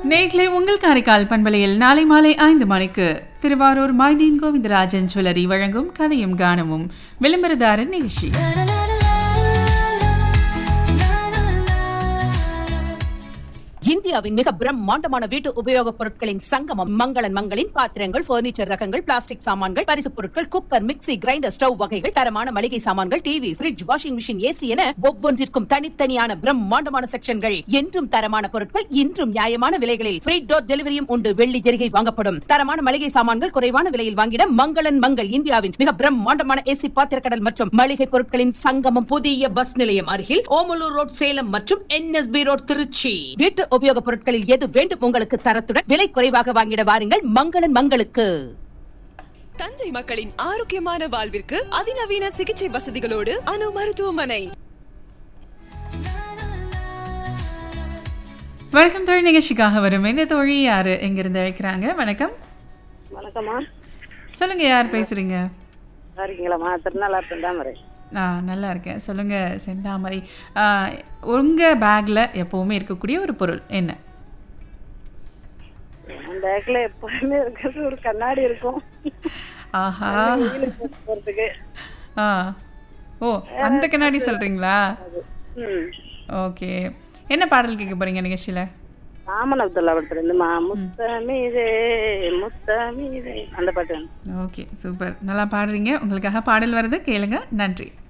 நேர்களை உங்கள் காரைக்கால் பண்பலையில் நாளை மாலை ஐந்து மணிக்கு திருவாரூர் மைதீன் கோவிந்தராஜன் ஜுவல்லரி வழங்கும் கதையும் கானமும் விளம்பரதாரர் நிகழ்ச்சி இந்தியாவின் மிக பிரம்மாண்டமான வீட்டு உபயோகப் பொருட்களின் சங்கமம் மங்களன் மங்களின் பாத்திரங்கள் பர்னிச்சர் ரகங்கள் பிளாஸ்டிக் சாமான்கள் பரிசுப் பொருட்கள் குக்கர் மிக்ஸி கிரைண்டர் ஸ்டவ் வகைகள் தரமான மளிகை சாமான்கள் TV fridge washing machine AC என ஒவ்வொன்றிற்கும் தனித்தனியான பிரம்மாண்டமான செக்ஷன்கள் என்றும் தரமான பொருட்கள் இன்றும் நியாயமான விலைகளில் ஃப்ரீ டோர் டெலிவரியும் உண்டு வெள்ளி ஜெரிகை வாங்கப்படும் தரமான மளிகை சாமான்கள் குறைவான விலையில் வாங்கிட மங்களன் மங்கள் இந்தியாவின் மிக பிரம்மாண்டமான ஏசி பாத்திரக்கடல் மற்றும் மளிகை பொருட்களின் சங்கமம் புதிய பஸ் நிலையம் அருகில் ஓமலூர் ரோட் சேலம் மற்றும் என்எஸ்பி ரோட் திருச்சி வீட்டு உபயோகப் பொருட்களில் எது வேண்டும் உங்களுக்கு தரத்துடன் விலை குறைவாக வாங்கிட வாருங்கள் மங்களன் மங்களுக்கு தஞ்சை மக்களின் ஆரோக்கியமான வாழ்விற்கு அதிநவீன சிகிச்சை வசதிகளோடு அணு மருத்துவமனை வணக்கம் தொழில் நிகழ்ச்சிக்காக வரும் இந்த தோழி யாரு எங்கிருந்து அழைக்கிறாங்க வணக்கம் வணக்கம்மா சொல்லுங்க யார் பேசுறீங்க நல்லா இருக்கீங்களாம்மா திருநாளா தாமரை ஆ நல்லா இருக்கேன் சொல்லுங்க செந்தாமரை ஆ, உங்க பேக்ல எப்பவுமே இருக்கக்கூடிய ஒரு பொருள் என்ன என் பேக்ல எப்பவுமே இருக்கிறது ஒரு கண்ணாடி இருக்கும் ஆஹா வெயிலுக்கு போட்டு போறதுக்கு ஆ ஓ அந்த கண்ணாடி சொல்றீங்களா ம் ஓகே என்ன பாடல் கேட்க போறீங்க நிகழ்ச்சியில ராமன் அப்துல்லா படத்துல இருந்துமா முத்தமீதே முத்தமீதே அந்த பாட்டு வேணும். ஓகே சூப்பர் நல்லா பாடுறீங்க உங்களுக்காக பாடல் வருது கேளுங்க நன்றி